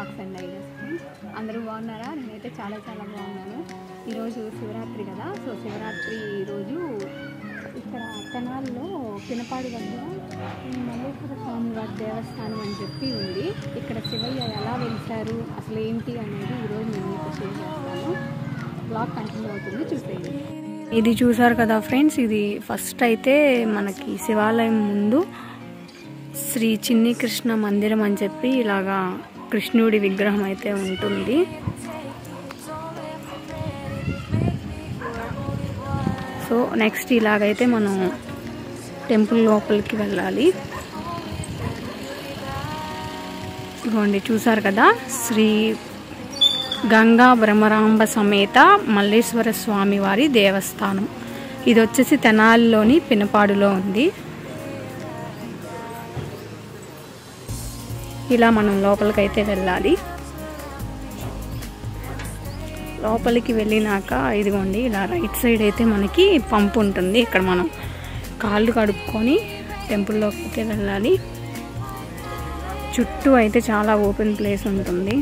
Blogs and ideas అందరూ బాగున్నారా నేనైతే చాలా చాలా బాగున్నాను ఈరోజు శివరాత్రి కదా సో శివరాత్రి రోజు ఇక్కడ తెనాల్లో పినపాడు దగ్గర ఈ మల్లేశ్వర స్వామి వారి దేవస్థానం అని చెప్పి ఉంది ఇక్కడ శివయ్య ఎలా వెలిశారు అసలు ఏంటి అనేది ఈరోజు నేను మీకు షేర్ చేస్తాను బ్లాగ్ కంటిన్యూ అవుతుంది చూసేయండి ఇది చూసారు కదా ఫ్రెండ్స్ ఇది ఫస్ట్ అయితే మనకి శివాలయం ముందు శ్రీ చిన్ని కృష్ణ మందిరం అని చెప్పి ఇలాగా కృష్ణుడి విగ్రహం అయితే ఉంటుంది సో నెక్స్ట్ ఇలాగైతే మనం టెంపుల్ లోపలికి వెళ్ళాలి ఇదిగోండి చూసారు కదా శ్రీ గంగా భ్రమరాంబ సమేత మల్లేశ్వర స్వామి వారి దేవస్థానం ఇది వచ్చేసి తెనాలిలోని పినపాడులో ఉంది ఇలా మనం లోపలికైతే వెళ్ళాలి లోపలికి వెళ్ళినాక ఇదిగోండి ఇలా రైట్ సైడ్ అయితే మనకి పంపు ఉంటుంది ఇక్కడ మనం కాళ్ళు కడుక్కొని టెంపుల్లోకి అయితే వెళ్ళాలి చుట్టూ అయితే చాలా ఓపెన్ ప్లేస్ ఉంటుంది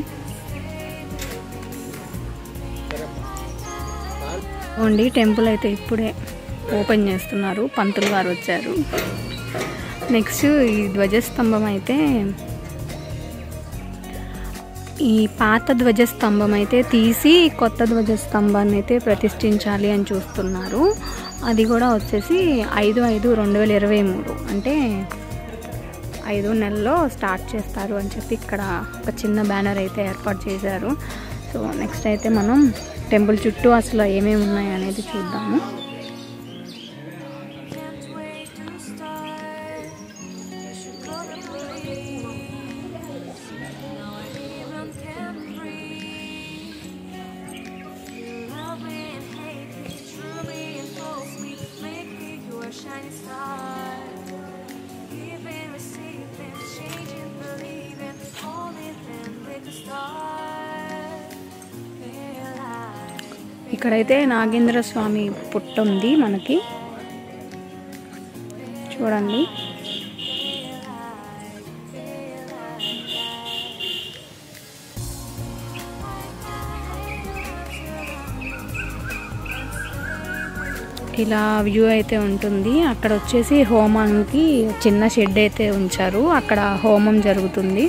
ఓండి టెంపుల్ అయితే ఇప్పుడే ఓపెన్ చేస్తున్నారు పంతులు గారు వచ్చారు నెక్స్ట్ ఈ ధ్వజస్తంభం అయితే ఈ పాత ధ్వజస్తంభం అయితే తీసి కొత్త ధ్వజస్తంభాన్ని అయితే ప్రతిష్ఠించాలి అని చూస్తున్నారు అది కూడా వచ్చేసి ఐదు ఐదు రెండు వేల ఇరవై మూడు అంటే ఐదు నెలల్లో స్టార్ట్ చేస్తారు అని చెప్పి ఇక్కడ ఒక చిన్న బ్యానర్ అయితే ఏర్పాటు చేశారు సో నెక్స్ట్ అయితే మనం టెంపుల్ చుట్టూ అసలు ఏమేమి ఉన్నాయి అనేది చూద్దాము Shining star, giving, receiving, changing, believing, holding them with the stars. Feel like ఇక్కడైతే నాగేంద్ర స్వామి పుట్ట ఉంది మనకి చూడండి ఇలా వ్యూ అయితే ఉంటుంది అక్కడ వచ్చేసి హోమానికి చిన్న షెడ్ అయితే ఉంచారు అక్కడ హోమం జరుగుతుంది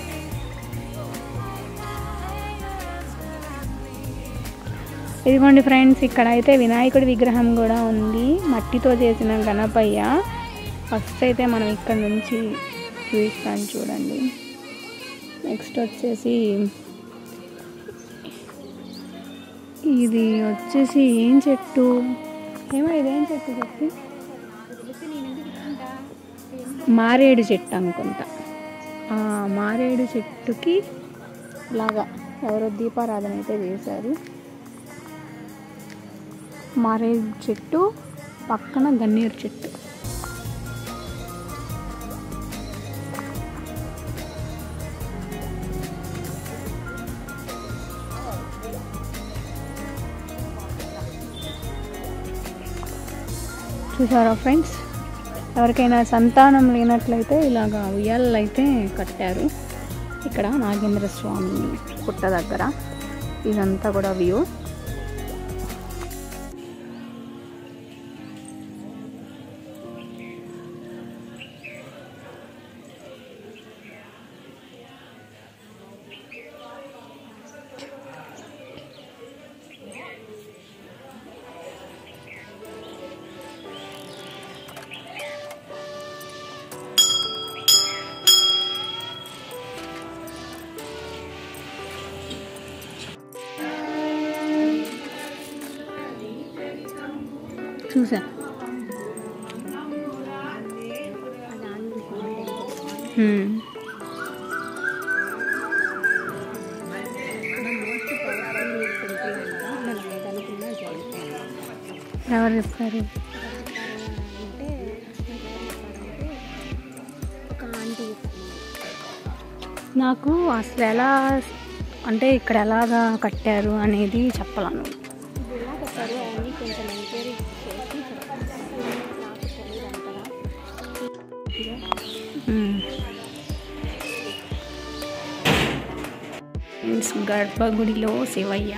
ఇదిగోండి ఫ్రెండ్స్ ఇక్కడ అయితే వినాయకుడి విగ్రహం కూడా ఉంది మట్టితో చేసిన గణపయ్య ఫస్ట్ అయితే మనం ఇక్కడ నుంచి చూపిస్తాను చూడండి నెక్స్ట్ వచ్చేసి ఇది వచ్చేసి ఏం చెట్టు ఏమో ఇదేం చెట్టు చెప్పి మారేడు చెట్టు అనుకుంటా ఆ మారేడు చెట్టుకి లాగా ఎవరో దీపారాధన అయితే చేశారు మారేడు చెట్టు పక్కన గన్నేరు చెట్టు చూసారా ఫ్రెండ్స్ ఎవరికైనా సంతానం లేనట్లయితే ఇలాగా ఉయ్యాలలు అయితే కట్టారు ఇక్కడ నాగేంద్ర స్వామి పుట్ట దగ్గర ఇదంతా కూడా వ్యూ చూసా హ్మ్. ఎవరు చెప్తారు నాకు అసలు ఎలా అంటే ఇక్కడ ఎలాగా కట్టారు అనేది చెప్పాలను గర్భగుడిలో శివయ్య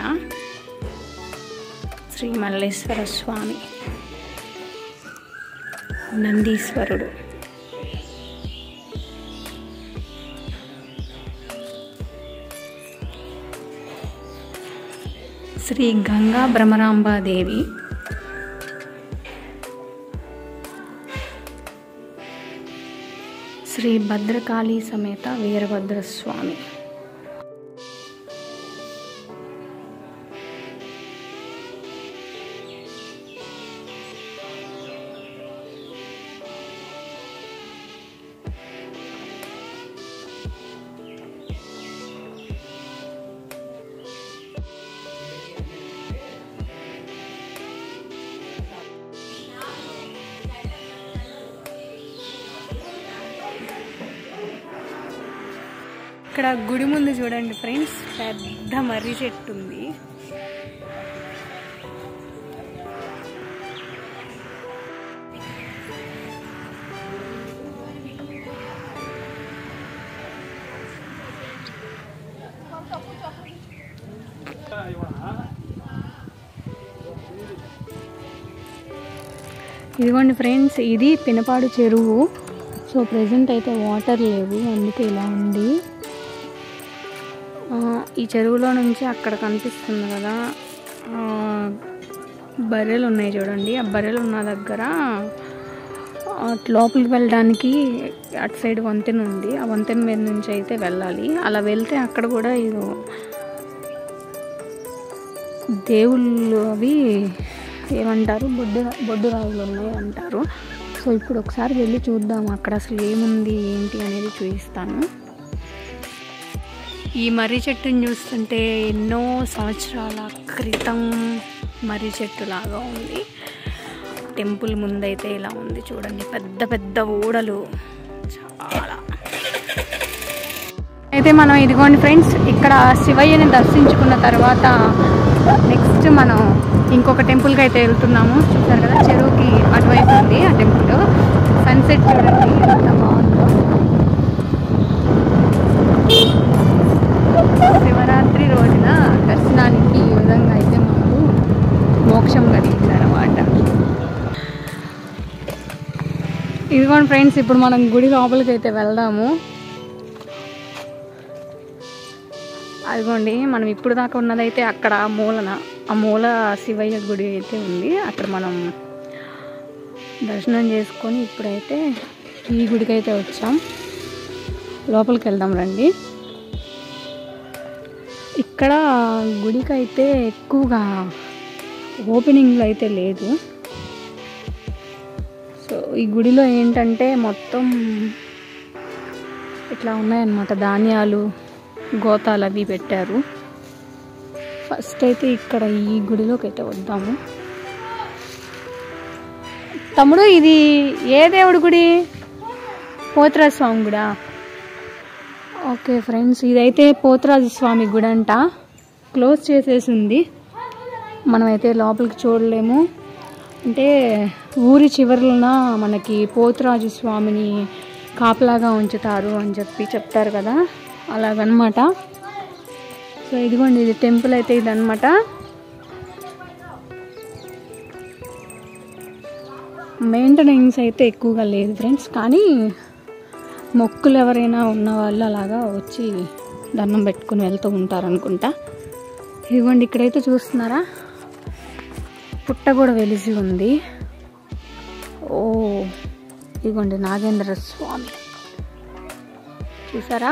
శ్రీ మల్లేశ్వర స్వామి నందీశ్వరుడు శ్రీ గంగా భ్రమరాంబాదేవి శ్రీ భద్రకాళి సమేత వీరభద్రస్వామి ఇక్కడ గుడి ముందు చూడండి ఫ్రెండ్స్ పెద్ద మర్రి చెట్టు ఉంది ఇదిగోండి ఫ్రెండ్స్ ఇది పినపాడు చెరువు సో ప్రజెంట్ అయితే వాటర్ లేవు అందుకే ఇలా ఉంది ఆ, ఈ చెరువులో నుంచి అక్కడ కనిపిస్తుంది కదా ఆ, బర్రెలు ఉన్నాయి చూడండి ఆ బర్రెలు ఉన్న దగ్గర అటు లోపలికి వెళ్ళడానికి అటు సైడ్ వంతెన ఉంది ఆ వంతెన మీద నుంచి అయితే వెళ్ళాలి అలా వెళ్తే అక్కడ కూడా ఇది దేవుళ్ళు అవి ఏమంటారు బొడ్డు బొడ్డు రాళ్ళు ఉన్నాయి అంటారు సో ఇప్పుడు ఒకసారి వెళ్ళి చూద్దాం అక్కడ అసలు ఏముంది ఏంటి అనేది చూపిస్తాను ఈ మర్రి చెట్టుని చూస్తుంటే ఎన్నో సంవత్సరాల క్రితం మర్రి చెట్టు లాగా ఉంది టెంపుల్ ముందైతే ఇలా ఉంది చూడండి పెద్ద పెద్ద ఓడలు చాలా అయితే మనం ఇదిగోండి ఫ్రెండ్స్ ఇక్కడ శివయ్యని దర్శించుకున్న తర్వాత నెక్స్ట్ మనం ఇంకొక టెంపుల్కి అయితే వెళ్తున్నాము చూసారు కదా చెరువుకి అటువైపు ఉంది ఆ టెంపుల్ సన్సెట్ చూడండి ఎంత బాగుందో శివరాత్రి రోజున దర్శనానికి ఈ విధంగా అయితే మనకు మోక్షం కలిగిందనమాట ఇదిగోండి ఫ్రెండ్స్ ఇప్పుడు మనం గుడి లోపలికి అయితే వెళ్దాము అదిగోండి మనం ఇప్పుడు దాకా ఉన్నదైతే అక్కడ ఆ మూలన ఆ మూల శివయ్య గుడి అయితే ఉంది అక్కడ మనం దర్శనం చేసుకొని ఇప్పుడైతే ఈ గుడికి అయితే వచ్చాం లోపలికి వెళ్దాం రండి ఇక్కడ గుడికి అయితే ఎక్కువగా ఓపెనింగ్లో అయితే లేదు సో ఈ గుడిలో ఏంటంటే మొత్తం ఇట్లా ఉన్నాయన్నమాట ధాన్యాలు గోతాలు అవి పెట్టారు ఫస్ట్ అయితే ఇక్కడ ఈ గుడిలోకి అయితే వద్దాము తమ్ముడు ఇది ఏ దేవుడి గుడి పోతురాజ స్వామి గుడా ఓకే ఫ్రెండ్స్ ఇదైతే పోతురాజు స్వామి గుడి అంట క్లోజ్ చేసేసి ఉంది మనమైతే లోపలికి చూడలేము అంటే ఊరి చివరన మనకి పోతురాజు స్వామిని కాపలాగా ఉంచుతారు అని చెప్పి చెప్తారు కదా అలాగనమాట సో ఇదిగోండి ఇది టెంపుల్ అయితే ఇదనమాట మెయింటెనెన్స్ అయితే ఎక్కువగా లేదు ఫ్రెండ్స్ కానీ మొక్కులు ఎవరైనా ఉన్న వాళ్ళు అలాగా వచ్చి దండం పెట్టుకుని వెళ్తూ ఉంటారు అనుకుంటా ఇదిగోండి ఇక్కడైతే చూస్తున్నారా పుట్ట కూడా వెలిసి ఉంది ఓ ఇదిగోండి నాగేంద్ర స్వామి చూసారా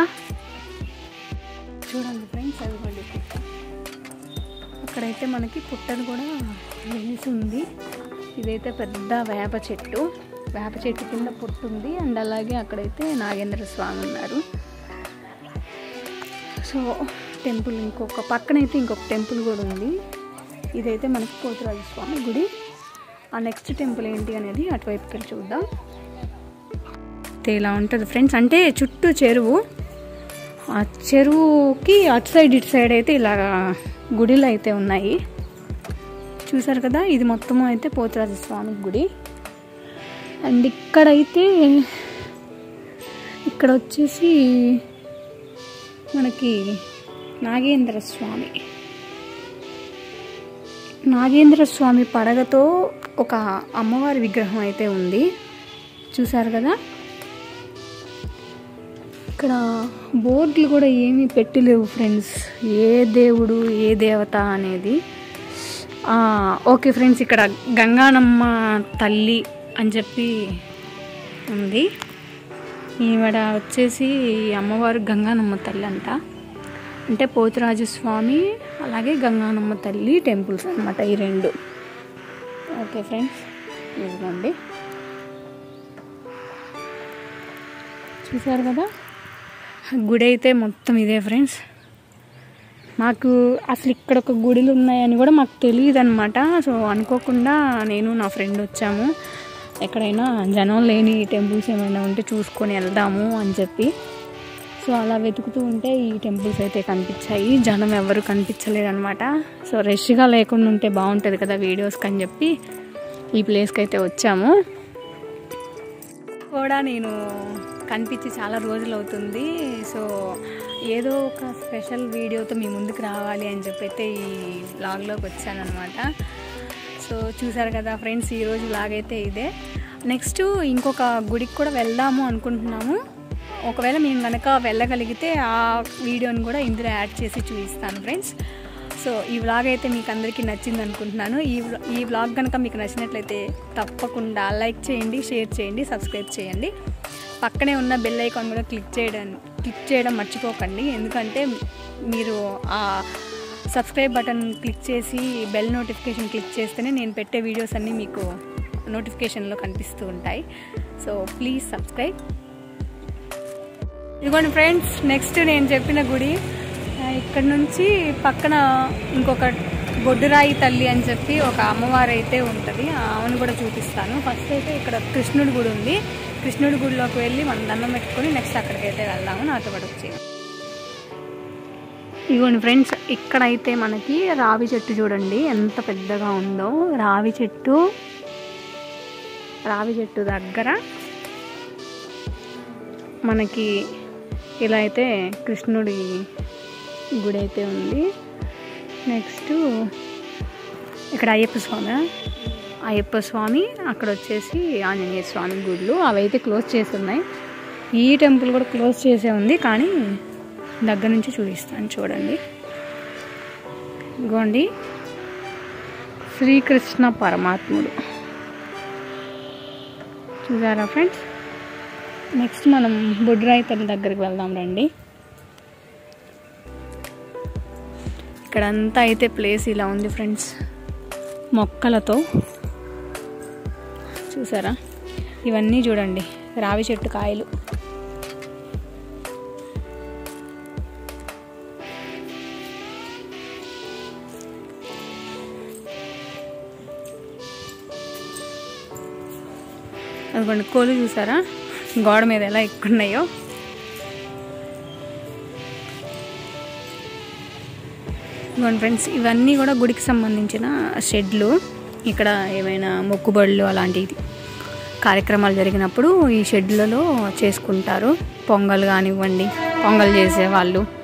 చూడండి ఫ్రెండ్స్ అదిగోండి పుట్ట అక్కడైతే మనకి పుట్టను కూడా వెలిసి ఉంది ఇదైతే పెద్ద వేప చెట్టు వేప చెట్టు కింద పుట్టు ఉంది అండ్ అలాగే అక్కడైతే నాగేంద్ర స్వామి ఉన్నారు సో టెంపుల్ ఇంకొక పక్కనైతే ఇంకొక టెంపుల్ కూడా ఉంది ఇదైతే మనకి పోతురాజు స్వామి గుడి ఆ నెక్స్ట్ టెంపుల్ ఏంటి అనేది అటువైపుకి వెళ్ళి చూద్దాం అయితే ఇలా ఉంటుంది ఫ్రెండ్స్ అంటే చుట్టూ చెరువు ఆ చెరువుకి అటు సైడ్ ఇటు సైడ్ అయితే ఇలాగా గుడిలు అయితే ఉన్నాయి చూసారు కదా ఇది మొత్తం అయితే పోతురాజు స్వామి గుడి అండ్ ఇక్కడైతే ఇక్కడ వచ్చేసి మనకి నాగేంద్ర స్వామి నాగేంద్ర స్వామి పడగతో ఒక అమ్మవారి విగ్రహం అయితే ఉంది చూసారు కదా ఇక్కడ బోర్డులు కూడా ఏమీ పెట్టలేవు ఫ్రెండ్స్ ఏ దేవుడు ఏ దేవత అనేది ఆ, ఓకే ఫ్రెండ్స్ ఇక్కడ గంగానమ్మ తల్లి అని చెప్పి ఉంది ఈవిడ వచ్చేసి ఈ అమ్మవారు గంగానమ్మ తల్లి అంట అంటే పోతురాజు స్వామి అలాగే గంగానమ్మ తల్లి టెంపుల్స్ అన్నమాట ఈ రెండు ఓకే ఫ్రెండ్స్ ఇదిగోండి చూసారు కదా గుడి అయితే మొత్తం ఇదే ఫ్రెండ్స్ మాకు అసలు ఇక్కడ ఒక గుడిలు ఉన్నాయని కూడా మాకు తెలియదు అనమాట సో అనుకోకుండా నేను నా ఫ్రెండ్ వచ్చాము ఎక్కడైనా జనం లేని టెంపుల్స్ ఏమైనా ఉంటే చూసుకొని వెళ్దాము అని చెప్పి సో అలా వెతుకుతూ ఉంటే ఈ టెంపుల్స్ అయితే కనిపించాయి జనం ఎవరు కనిపించలేదు అనమాట సో రష్గా లేకుండా ఉంటే బాగుంటుంది కదా వీడియోస్కి అని చెప్పి ఈ ప్లేస్కి అయితే వచ్చాము కూడా నేను కనిపించి చాలా రోజులు అవుతుంది సో ఏదో ఒక స్పెషల్ వీడియోతో మీ ముందుకు రావాలి అని చెప్పి అయితే ఈ వ్లాగ్లోకి వచ్చానమాట సో చూసారు కదా ఫ్రెండ్స్ ఈరోజు వ్లాగ్ అయితే ఇదే నెక్స్ట్ ఇంకొక గుడికి కూడా వెళ్దాము అనుకుంటున్నాము ఒకవేళ మేము కనుక వెళ్ళగలిగితే ఆ వీడియోని కూడా ఇందులో యాడ్ చేసి చూపిస్తాను ఫ్రెండ్స్ సో ఈ వ్లాగ్ అయితే మీకు అందరికీ నచ్చింది అనుకుంటున్నాను ఈ వ్లా- ఈ వ్లాగ్ కనుక మీకు నచ్చినట్లయితే తప్పకుండా లైక్ చేయండి షేర్ చేయండి సబ్స్క్రైబ్ చేయండి పక్కనే ఉన్న బెల్ ఐకాన్ కూడా క్లిక్ చేయడం క్లిక్ చేయడం మర్చిపోకండి ఎందుకంటే మీరు ఆ సబ్స్క్రైబ్ బటన్ క్లిక్ చేసి బెల్ నోటిఫికేషన్ క్లిక్ చేస్తేనే నేను పెట్టే వీడియోస్ అన్నీ మీకు నోటిఫికేషన్లో కనిపిస్తూ ఉంటాయి సో ప్లీజ్ సబ్స్క్రైబ్ ఇదిగోండి ఫ్రెండ్స్ నెక్స్ట్ నేను చెప్పిన గుడి ఆ, ఇక్కడ నుంచి పక్కన ఇంకొక బొడ్డురాయి తల్లి అని చెప్పి ఒక అమ్మవారు అయితే ఉంటుంది ఆమెను కూడా చూపిస్తాను ఫస్ట్ అయితే ఇక్కడ కృష్ణుడి గుడి ఉంది కృష్ణుడి గుడిలోకి వెళ్ళి మనం దండం పెట్టుకొని నెక్స్ట్ అక్కడికి అయితే వెళ్దాము నాతో పాటు వచ్చి ఇదిగోండి ఫ్రెండ్స్ ఇక్కడైతే మనకి రావి చెట్టు చూడండి ఎంత పెద్దగా ఉందో రావి చెట్టు రావి చెట్టు దగ్గర మనకి ఇలా అయితే కృష్ణుడి గుడి అయితే ఉంది నెక్స్ట్ ఇక్కడ అయ్యప్ప స్వామి అయ్యప్ప స్వామి అక్కడ వచ్చేసి ఆంజనేయ స్వామి గుళ్ళు అవి అయితే క్లోజ్ చేసి ఉన్నాయి ఈ టెంపుల్ కూడా క్లోజ్ చేసే ఉంది కానీ దగ్గర నుంచి చూపిస్తాను చూడండి ఇగోండి శ్రీకృష్ణ పరమాత్ముడు చూసారా ఫ్రెండ్స్ నెక్స్ట్ మనం బుడ్రాయి తల్లి దగ్గరికి వెళ్దాం రండి ఇక్కడంతా అయితే ప్లేస్ ఇలా ఉంది ఫ్రెండ్స్ మొక్కలతో చూసారా ఇవన్నీ చూడండి రావి చెట్టు కాయలు అదిగోండి కోళ్ళు చూసారా గోడ మీద ఎలా ఎక్కున్నాయో ఇదిగోండి ఫ్రెండ్స్ ఇవన్నీ కూడా గుడికి సంబంధించిన షెడ్లు ఇక్కడ ఏమైనా మొక్కుబడులు అలాంటివి కార్యక్రమాలు జరిగినప్పుడు ఈ షెడ్లలో చేసుకుంటారు పొంగల్ కానివ్వండి పొంగల్ చేసే వాళ్ళు